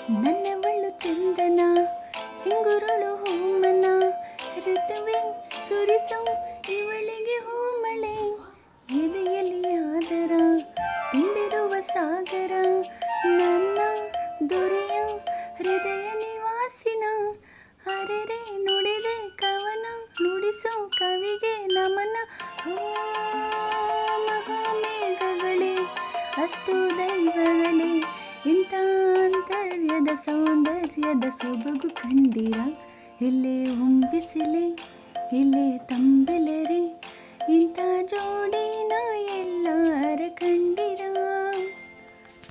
ನನ್ನವಳು ಚಂದನ ಹಿಂಗುರುಳು ಹೂಮನ ಋತುವೆ ಸುರಿಸು ಇವಳಿಗೆ ಹೂಮಳೆ ಎದೆಯಲ್ಲಿ ಆದರ ತುಂಬಿರುವ ಸಾಗರ ನನ್ನ ದೊರೆಯ ಹೃದಯ ನಿವಾಸಿನ ಅರೆರೆ ನುಡಿದೆ ಕವನ ನುಡಿಸೋ ಕವಿಗೆ ನಮನ ಓ ಮಹಾಮೇಘಗಳೇ ಅಸ್ತು ದೈವಗಳೇ ಇಂಥ ಆಂತರ್ಯದ ಸೌಂದರ್ಯದ ಸೊಬಗು ಕಂಡಿರ ಇಲ್ಲೇ ಹೊಂಬಿಸಿಲೆ ಇಲ್ಲೇ ತಂಬೆಲೆರೆ ಇಂಥ ಜೋಡಿನ ಎಲ್ಲಾರ ಕಂಡಿರ